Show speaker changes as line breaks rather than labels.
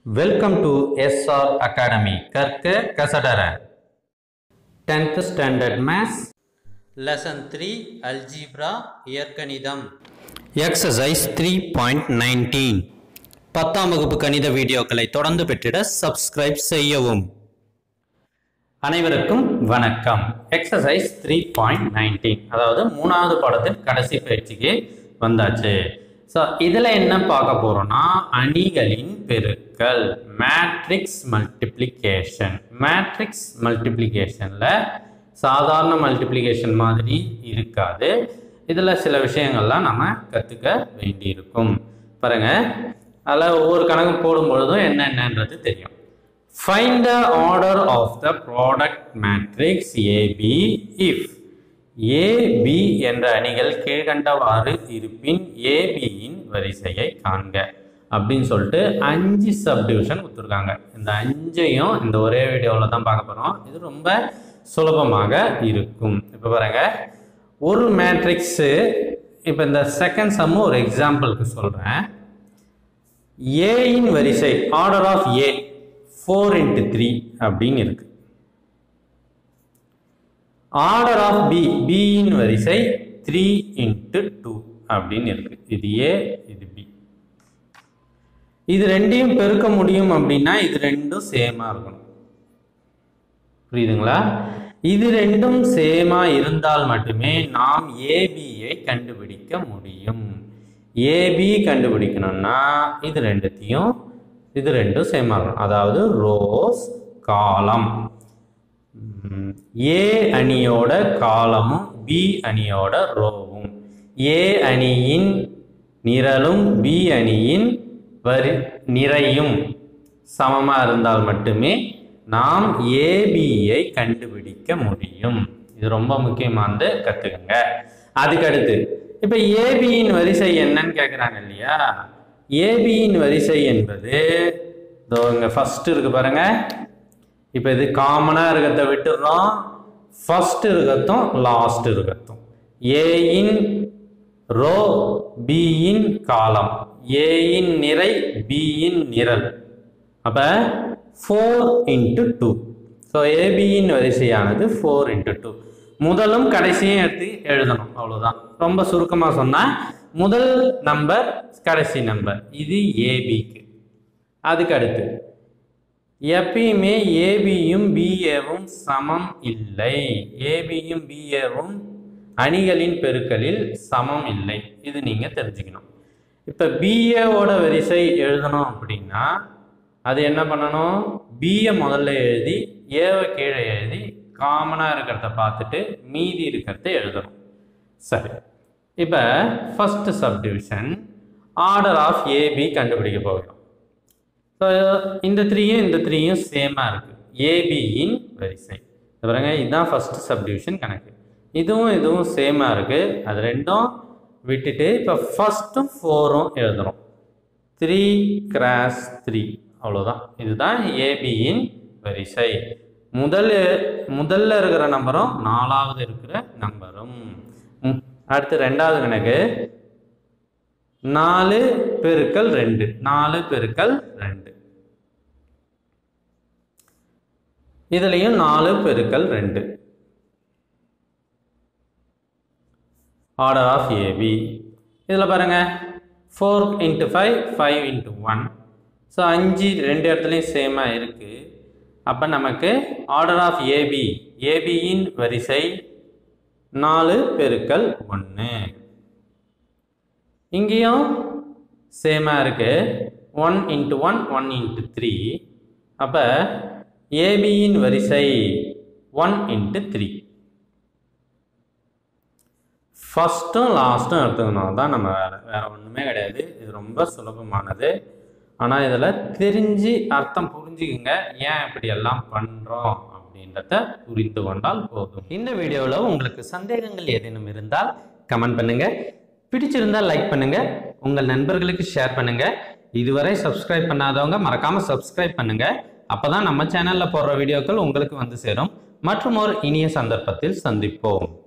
welcome to SR academy கற்க கசடர tenth standard maths lesson three algebra இயற்கணிதம் exercise three point nineteen பத்தாம் வகுப்பு கணித வீடியோக்களை தொடர்ந்து பெற்றிட சப்ஸ்கிரைப் செய்யவும் அனைவருக்கும் வணக்கம் எக்ஸசைஸ் த்ரீ பாயிண்ட் நைன்டீன் அதாவது மூணாவது பாடத்தின் கடைசி பயிற்சிக்கு வந்தாச்சு ஸோ இதில் என்ன பார்க்க போகிறோம்னா அணிகளின் பெருக்கல் மேட்ரிக்ஸ் மல்டிப்ளிகேஷன் மேட்ரிக்ஸ் மல்டிப்ளிகேஷனில் சாதாரண மல்டிப்ளிகேஷன் மாதிரி இருக்காது இதில் சில விஷயங்கள்லாம் நம்ம கற்றுக்க வேண்டியிருக்கும் பாருங்க அதில் ஒவ்வொரு கணக்கு போடும் பொழுதும் என்னென்னன்றது தெரியும் Find the order of the product matrix AB if AB என்ற அணிகள் கீழ்கண்டவாறு இருப்பின் AB இன் வரிசையை காண்க அப்படின்னு சொல்லிட்டு அஞ்சு சப்டிவிஷன் கொடுத்துருக்காங்க இந்த அஞ்சையும் இந்த ஒரே வீடியோவில் தான் பார்க்க போகிறோம் இது ரொம்ப சுலபமாக இருக்கும் இப்போ பாருங்க ஒரு மேட்ரிக்ஸு இப்போ இந்த செகண்ட் சம்மு ஒரு எக்ஸாம்பிளுக்கு சொல்கிறேன் ஏயின் வரிசை order of A four into three அப்படின்னு இருக்கு ஆர்டர் ஆஃப் பி பியின் வரிசை த்ரீ இன்ட்டு டூ அப்படின்னு இருக்கு இது ஏ இது பி இது ரெண்டையும் பெருக்க முடியும் அப்படின்னா இது ரெண்டும் சேமா இருக்கணும் புரியுதுங்களா இது ரெண்டும் சேமா இருந்தால் மட்டுமே நாம் ஏபியை கண்டுபிடிக்க முடியும் ஏபி கண்டுபிடிக்கணும்னா இது ரெண்டுத்தையும் இது ரெண்டும் சேம் ஆகணும் அதாவது ரோஸ் காலம் ஏ அணியோட காலமும் பி அணியோட ரோவும் ஏ அணியின் நிரலும் பி அணியின் வரி நிறையும் சமமாக இருந்தால் மட்டுமே நாம் ஏபியை கண்டுபிடிக்க முடியும் இது ரொம்ப முக்கியமானது கற்றுக்குங்க அதுக்கடுத்து இப்போ ஏபியின் வரிசை என்னன்னு கேட்குறாங்க இல்லையா ஏபியின் வரிசை என்பது இதோ இங்கே ஃபஸ்ட்டு இருக்கு பாருங்க இப்போ இது காமனாக இருக்கிறத விட்டுடுறோம் ஃபஸ்ட் இருக்கட்டும் லாஸ்ட் இருக்கட்டும் ஏயின் ரோ பியின் காலம் ஏயின் நிறை பியின் நிரல் அப்போ ஃபோர் இன்ட்டு டூ ஸோ ஏபியின் வரிசையானது ஃபோர் இன்ட்டு டூ முதலும் கடைசியும் எடுத்து எழுதணும் அவ்வளோதான் ரொம்ப சுருக்கமாக சொன்னால் முதல் நம்பர் கடைசி நம்பர் இது ஏபிக்கு அதுக்கு அடுத்து எப்பயுமே ஏபியும் பிஏவும் சமம் இல்லை ஏபியும் பிஏவும் அணிகளின் பெருக்கலில் சமம் இல்லை இது நீங்கள் தெரிஞ்சுக்கணும் இப்போ பிஏவோட வரிசை எழுதணும் அப்படின்னா அது என்ன பண்ணணும் பிஏ முதல்ல எழுதி ஏவை கீழே எழுதி காமனாக இருக்கிறத பார்த்துட்டு மீதி இருக்கிறத எழுதணும் சரி இப்போ first subdivision order of A B கண்டுபிடிக்க போகிறோம் ஸோ இந்த த்ரீயும் இந்த த்ரீயும் சேமாக இருக்குது ஏபியின் வரிசை பாருங்க இதுதான் ஃபஸ்ட் சப்டிவிஷன் கணக்கு இதுவும் இதுவும் சேமாக இருக்குது அது ரெண்டும் விட்டுட்டு இப்போ ஃபஸ்ட்டும் ஃபோரும் எழுதுகிறோம் த்ரீ கிராஸ் த்ரீ அவ்வளோதான் இதுதான் ஏபியின் வரிசை முதல் முதல்ல இருக்கிற நம்பரும் நாலாவது இருக்கிற நம்பரும் அடுத்து ரெண்டாவது கணக்கு நாலு பெருக்கல் ரெண்டு நாலு பெருக்கல் ரெண்டு இதுலயும் நாலு பெருக்கல் ரெண்டு ஆர்டர் ஆஃப் ஏபி இதில் பாருங்க four into five five into one so அஞ்சு ரெண்டு இடத்துலையும் சேமாக இருக்குது அப்போ நமக்கு ஆர்டர் ஆஃப் ஏபி ஏபியின் வரிசை நாலு பெருக்கல் ஒன்று இங்கேயும் சேமாக இருக்கு one into one one into three அப்போ ஏபியின் வரிசை ஒன் இன்ட்டு த்ரீ ஃபஸ்ட்டும் லாஸ்ட்டும் எடுத்துக்கணும் தான் நம்ம வேலை வேறு ஒன்றுமே கிடையாது இது ரொம்ப சுலபமானது ஆனால் இதில் தெரிஞ்சு அர்த்தம் புரிஞ்சுக்குங்க ஏன் இப்படி எல்லாம் பண்ணுறோம் அப்படின்றத புரிந்து கொண்டால் போதும் இந்த வீடியோவில் உங்களுக்கு சந்தேகங்கள் ஏதேனும் இருந்தால் கமெண்ட் பண்ணுங்க பிடிச்சிருந்தால் லைக் பண்ணுங்க உங்கள் நண்பர்களுக்கு ஷேர் பண்ணுங்க இதுவரை சப்ஸ்கிரைப் பண்ணாதவங்க மறக்காம சப்ஸ்கிரைப் பண்ணுங்க அப்பதான் நம்ம சேனல்ல போடுற வீடியோக்கள் உங்களுக்கு வந்து சேரும் மற்றும் ஒரு இனிய சந்தர்ப்பத்தில் சந்திப்போம்